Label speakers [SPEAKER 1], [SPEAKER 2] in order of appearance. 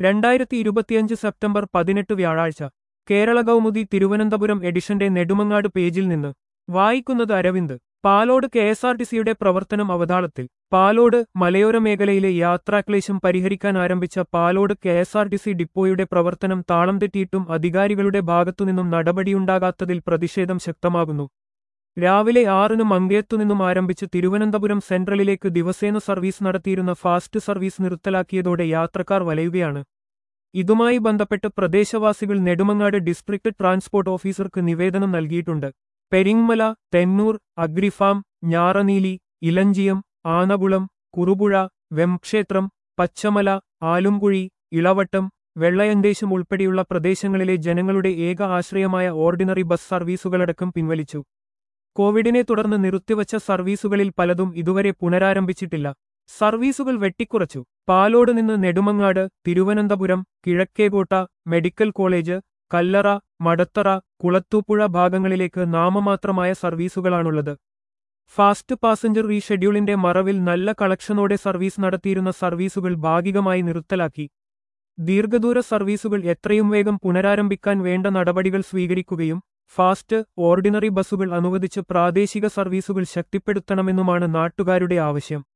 [SPEAKER 1] രണ്ടായിരത്തി ഇരുപത്തിയഞ്ച് സെപ്റ്റംബർ പതിനെട്ട് വ്യാഴാഴ്ച കേരള കൗമുദി തിരുവനന്തപുരം എഡിഷന്റെ നെടുമങ്ങാട് പേജിൽ നിന്ന് വായിക്കുന്നത് Aravind Palode K S R T സിയുടെ പ്രവർത്തനം അവതാളത്തിൽ പാലോട് മലയോര മേഖലയിലെ യാത്രാക്ലേശം പരിഹരിക്കാൻ ആരംഭിച്ച Palode K S R T C ഡിപ്പോയുടെ പ്രവർത്തനം താളം തെറ്റിയിട്ടും അധികാരികളുടെ ഭാഗത്തുനിന്നും നടപടിയുണ്ടാകാത്തതിൽ പ്രതിഷേധം ശക്തമാകുന്നു രാവിലെ ആറിന് മങ്കയത്തുനിന്നും ആരംഭിച്ച് തിരുവനന്തപുരം സെൻട്രലിലേക്ക് ദിവസേന സർവീസ് നടത്തിയിരുന്ന ഫാസ്റ്റ് സർവീസ് നിർത്തലാക്കിയതോടെ യാത്രക്കാർ വലയുകയാണ് ഇതുമായി ബന്ധപ്പെട്ട് പ്രദേശവാസികൾ നെടുമങ്ങാട് ഡിസ്ട്രിക്ട് ട്രാൻസ്പോർട്ട് ഓഫീസർക്ക് നിവേദനം നൽകിയിട്ടുണ്ട് പെരിങ്മല തെന്നൂർ അഗ്രിഫാം ഞാറനീലി ഇലഞ്ചിയം ആനകുളം കുറുപുഴ വെംക്ഷേത്രം പച്ചമല ആലുംകുഴി ഇളവട്ടം വെള്ളയന്തേശം ഉൾപ്പെടെയുള്ള പ്രദേശങ്ങളിലെ ജനങ്ങളുടെ ഏക ആശ്രയമായ ഓർഡിനറി ബസ് സർവീസുകളടക്കം പിൻവലിച്ചു കോവിഡിനെ തുടർന്ന് നിർത്തിവച്ച സർവീസുകളിൽ പലതും ഇതുവരെ പുനരാരംഭിച്ചിട്ടില്ല സർവീസുകൾ വെട്ടിക്കുറച്ചു പാലോട് നിന്ന് നെടുമങ്ങാട് തിരുവനന്തപുരം കിഴക്കേകോട്ട മെഡിക്കൽ കോളേജ് കല്ലറ മടത്തറ കുളത്തൂപ്പുഴ ഭാഗങ്ങളിലേക്ക് നാമമാത്രമായ സർവീസുകളാണുള്ളത് ഫാസ്റ്റ് പാസഞ്ചർ റീഷെഡ്യൂളിന്റെ മറവിൽ നല്ല കളക്ഷനോടെ സർവീസ് നടത്തിയിരുന്ന സർവീസുകൾ ഭാഗികമായി നിർത്തലാക്കി ദീർഘദൂര സർവീസുകൾ എത്രയും വേഗം പുനരാരംഭിക്കാൻ വേണ്ട നടപടികൾ സ്വീകരിക്കുകയും ഫാസ്റ്റ് ഓർഡിനറി ബസ്സുകൾ അനുവദിച്ച് പ്രാദേശിക സർവീസുകൾ ശക്തിപ്പെടുത്തണമെന്നുമാണ് നാട്ടുകാരുടെ ആവശ്യം